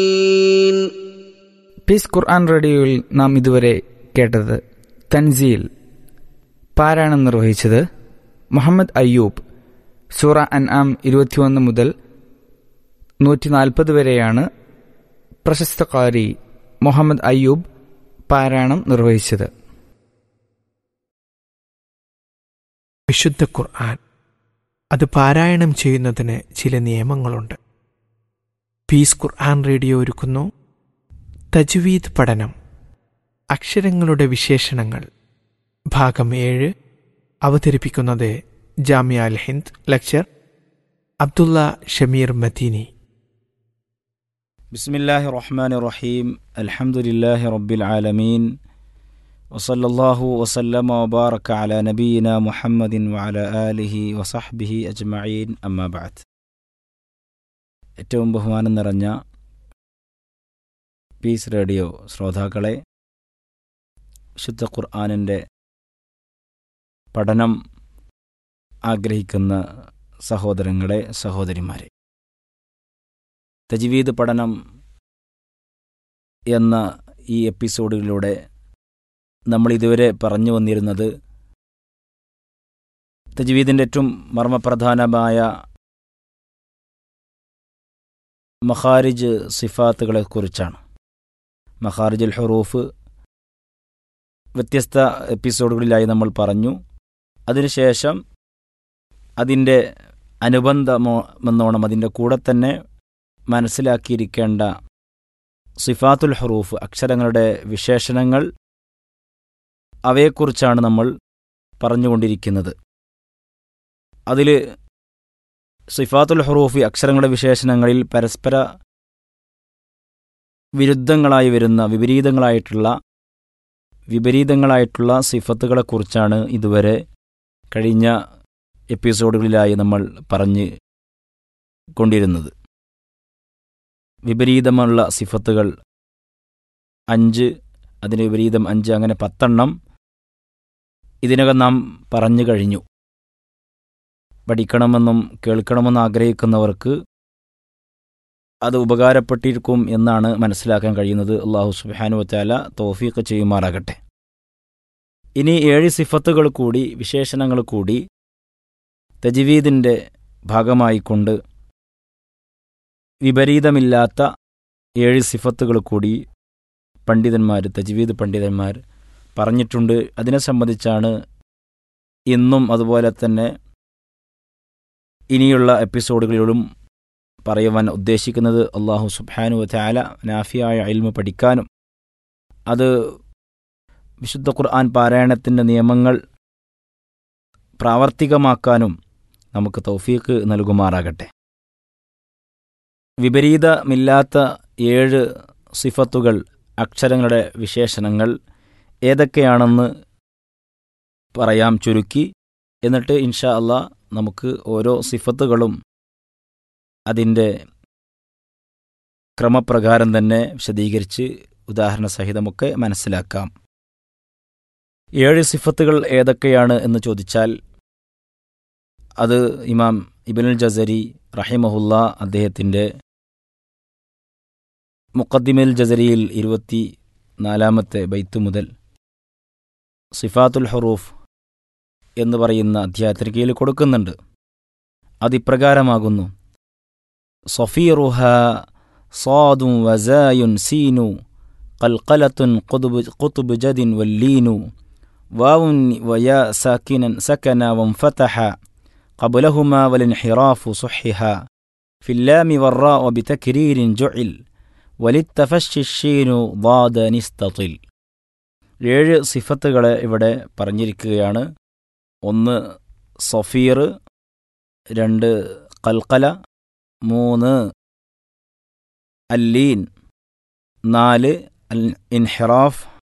piece ഖുർആൻ റേഡിയോയിൽ നാം ഇതുവരെ കേട്ടത് തൻസീൽ പാരായണം നിർവഹിച്ചത് മുഹമ്മദ് അയ്യൂബ് സൂറ അൻആം ഇരുപത്തിയൊന്ന് മുതൽ നൂറ്റി നാൽപ്പത് വരെയാണ് പ്രശസ്ത കാരി മുഹമ്മദ് അയ്യൂബ് പാരായണം നിർവഹിച്ചത് വിശുദ്ധ ഖുർആൻ അത് പാരായണം ചെയ്യുന്നതിന് ചില നിയമങ്ങളുണ്ട് പീസ് ഖുർആൻ റേഡിയോ ഒരുക്കുന്നു തജ്വീദ് പഠനം അക്ഷരങ്ങളുടെ വിശേഷണങ്ങൾ ഭാഗം ഏഴ് അവതരിപ്പിക്കുന്നത് ജാമിയ അൽ ഹിന്ദ് ലക്ചർ അബ്ദുള്ള ഷമീർ മദീനി بسم الله الرحمن الرحيم الحمد لله رب العالمين وصلى الله وسلم وبارك على نبينا محمد وعلى آله وصحبه أجمعين أما بعد ഏറ്റവും ബഹുമാനം നിറഞ്ഞ പീസ് റേഡിയോ ശ്രോതാക്കളെ വിശുദ്ധ ഖുർആാനിൻ്റെ പഠനം ആഗ്രഹിക്കുന്ന സഹോദരങ്ങളെ സഹോദരിമാരെ തജ്വീദ് പഠനം എന്ന ഈ എപ്പിസോഡുകളിലൂടെ നമ്മൾ ഇതുവരെ പറഞ്ഞു വന്നിരുന്നത് തജ്വീദിൻ്റെ ഏറ്റവും മർമ്മപ്രധാനമായ മഖാരിജ് സിഫാത്തുകളെക്കുറിച്ചാണ് മഖാരിജുൽ ഹുറൂഫ് വ്യത്യസ്ത എപ്പിസോഡുകളിലായി നമ്മൾ പറഞ്ഞു അതിനുശേഷം അതിൻ്റെ അനുബന്ധമോ എന്നോണം അതിൻ്റെ കൂടെ തന്നെ മനസ്സിലാക്കിയിരിക്കേണ്ട സിഫാത്തുൽ ഹറൂഫ് അക്ഷരങ്ങളുടെ വിശേഷണങ്ങൾ അവയെക്കുറിച്ചാണ് നമ്മൾ പറഞ്ഞുകൊണ്ടിരിക്കുന്നത് അതിൽ സിഫാത്തുൽ ഹറൂഫ് അക്ഷരങ്ങളുടെ വിശേഷണങ്ങളിൽ പരസ്പര വിരുദ്ധങ്ങളായി വരുന്ന വിപരീതങ്ങളായിട്ടുള്ള വിപരീതങ്ങളായിട്ടുള്ള സിഫത്തുകളെക്കുറിച്ചാണ് ഇതുവരെ കഴിഞ്ഞ എപ്പിസോഡുകളിലായി നമ്മൾ പറഞ്ഞ് കൊണ്ടിരുന്നത് വിപരീതമുള്ള സിഫത്തുകൾ അഞ്ച് അതിന് വിപരീതം അഞ്ച് അങ്ങനെ പത്തെണ്ണം ഇതിനകം നാം പറഞ്ഞു കഴിഞ്ഞു പഠിക്കണമെന്നും കേൾക്കണമെന്നും ആഗ്രഹിക്കുന്നവർക്ക് അത് ഉപകാരപ്പെട്ടിരിക്കും എന്നാണ് മനസ്സിലാക്കാൻ കഴിയുന്നത് അള്ളാഹു സുബാനു വച്ചാല തോഫീക്ക് ചെയ്യുമാറാകട്ടെ ഇനി ഏഴ് സിഫത്തുകൾ കൂടി വിശേഷണങ്ങൾ കൂടി തജ്വീദിൻ്റെ ഭാഗമായിക്കൊണ്ട് വിപരീതമില്ലാത്ത ഏഴ് സിഫത്തുകൾ കൂടി പണ്ഡിതന്മാർ തജ്വീദ് പണ്ഡിതന്മാർ പറഞ്ഞിട്ടുണ്ട് അതിനെ സംബന്ധിച്ചാണ് ഇന്നും അതുപോലെ തന്നെ ഇനിയുള്ള എപ്പിസോഡുകളിലും പറയുവാൻ ഉദ്ദേശിക്കുന്നത് അള്ളാഹു സുബാനു ചാല നാഫിയായ അയിൽമ പഠിക്കാനും അത് വിശുദ്ധ ഖുർആൻ പാരായണത്തിൻ്റെ നിയമങ്ങൾ പ്രാവർത്തികമാക്കാനും നമുക്ക് തൗഫീക്ക് നൽകുമാറാകട്ടെ വിപരീതമില്ലാത്ത ഏഴ് സിഫത്തുകൾ അക്ഷരങ്ങളുടെ വിശേഷണങ്ങൾ ഏതൊക്കെയാണെന്ന് പറയാം ചുരുക്കി എന്നിട്ട് ഇൻഷാ അള്ളാ നമുക്ക് ഓരോ സിഫത്തുകളും അതിൻ്റെ ക്രമപ്രകാരം തന്നെ വിശദീകരിച്ച് ഉദാഹരണ സഹിതമൊക്കെ മനസ്സിലാക്കാം ഏഴ് സിഫത്തുകൾ ഏതൊക്കെയാണ് എന്ന് ചോദിച്ചാൽ അത് ഇമാം ഇബനുൽ ജസരി റഹിമഹുല്ല അദ്ദേഹത്തിൻ്റെ മുഖദ്ദിമിൽ ജസരിയിൽ ഇരുപത്തി നാലാമത്തെ ബൈത്ത് മുതൽ സിഫാത്തുൽ ഹറൂഫ് എന്ന് പറയുന്ന അധ്യായത്തിന് കീഴിൽ കൊടുക്കുന്നുണ്ട് അതിപ്രകാരമാകുന്നു സഫീറുഹ സാദും വസായുൻ സീനു കൽക്കലത്തുൻ കുതുബ് ജദിൻ വല്ലീനു വാവുൻ വയ സാക്കിനൻ സക്കന വംഫതഹ قبلهما والانحراف صحها في اللام والراء بتكرير جعل وللتفشي الشين ضاد نستطل ഏഴ് സിഫത്തുകളെ ഇവിടെ പറഞ്ഞിരിക്കുകയാണ് ഒന്ന് സഫീർ രണ്ട് കൽക്കല മൂന്ന് അല്ലീൻ നാല് അൽ ഇൻഹിറാഫ്